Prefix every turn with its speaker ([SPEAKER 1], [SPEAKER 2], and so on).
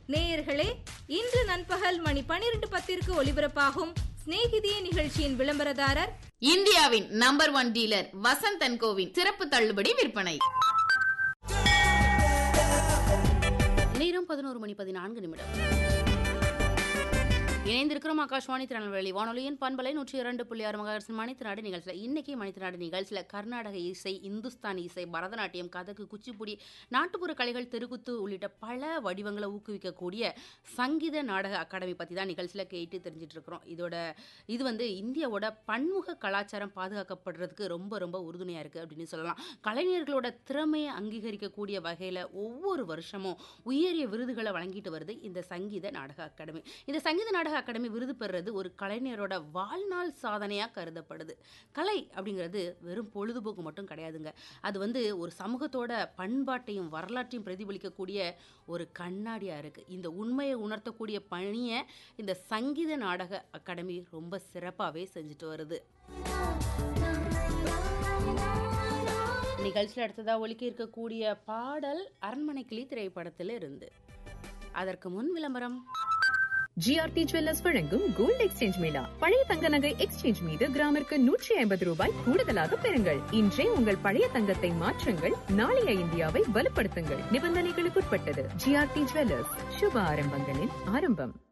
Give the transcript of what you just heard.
[SPEAKER 1] நேயர்களே இன்று நண்பகல் மணி பனிரெண்டு பத்திற்கு ஒலிபரப்பாகும் சிநேகிதியே நிகழ்ச்சியின் விளம்பரதாரர்
[SPEAKER 2] இந்தியாவின் number one dealer Vasanth and கோவின் சிறப்பு தள்ளுபடி விற்பனை
[SPEAKER 3] நேரம் பதினோரு மணி பதினான்கு நிமிடம் இணைந்திருக்கிறோம் ஆகாஷ்வாணி திருநெல்வேலி வானொலியின் பண்பலை நூற்றி இரண்டு புள்ளி ஆறு மகாரசன் மணித்திராடு நிகழ்ச்சியில் இன்னைக்கு மணித்திராடு நிகழ்ச்சியில் கர்நாடக இசை இந்துஸ்தானி இசை பரதநாட்டியம் கதக்கு குச்சிப்புடி நாட்டுப்புற கலைகள் தெருக்குத்து உள்ளிட்ட பல வடிவங்களை ஊக்குவிக்கக்கூடிய சங்கீத நாடக அகாடமி பற்றி தான் நிகழ்ச்சியில் கேட்டு தெரிஞ்சிட்டு இருக்கிறோம் இதோட இது வந்து இந்தியாவோட பன்முக கலாச்சாரம் பாதுகாக்கப்படுறதுக்கு ரொம்ப ரொம்ப உறுதுணையாக இருக்குது அப்படின்னு சொல்லலாம் கலைஞர்களோட திறமையை அங்கீகரிக்கக்கூடிய வகையில் ஒவ்வொரு வருஷமும் உயரிய விருதுகளை வழங்கிட்டு வருது இந்த சங்கீத நாடக அகாடமி இந்த சங்கீத நாடக அகாடமி விருது பெறுறது ஒரு கலைஞரோட வாழ்நாள் சாதனையாக கருதப்படுது கலை அப்படிங்கிறது வெறும் பொழுதுபோக்கு மட்டும் கிடையாதுங்க அது வந்து ஒரு சமூகத்தோட பண்பாட்டையும் வரலாற்றையும் பிரதிபலிக்கக்கூடிய ஒரு கண்ணாடியாக இருக்குது இந்த உண்மையை உணர்த்தக்கூடிய பணியை இந்த சங்கீத நாடக அகாடமி ரொம்ப சிறப்பாகவே செஞ்சுட்டு வருது நிகழ்ச்சியில் அடுத்ததாக ஒலிக்க இருக்கக்கூடிய பாடல் அரண்மனை கிளி திரைப்படத்தில் இருந்து அதற்கு முன் விளம்பரம்
[SPEAKER 4] ஜிஆர்டி ஜுவல்லர்ஸ் வழங்கும் கோல்ட் எக்ஸ்சேஞ்ச் மேளா பழைய தங்க நகை எக்ஸ்சேஞ்ச் மீது கிராமிற்கு நூற்றி ஐம்பது ரூபாய் கூடுதலாக பெறுங்கள் இன்றே உங்கள் பழைய தங்கத்தை மாற்றுங்கள் நாளைய இந்தியாவை வலுப்படுத்துங்கள் நிபந்தனைகளுக்குட்பட்டது ஜிஆர்டி ஜுவல்லர்ஸ் சுப ஆரம்பங்களின் ஆரம்பம்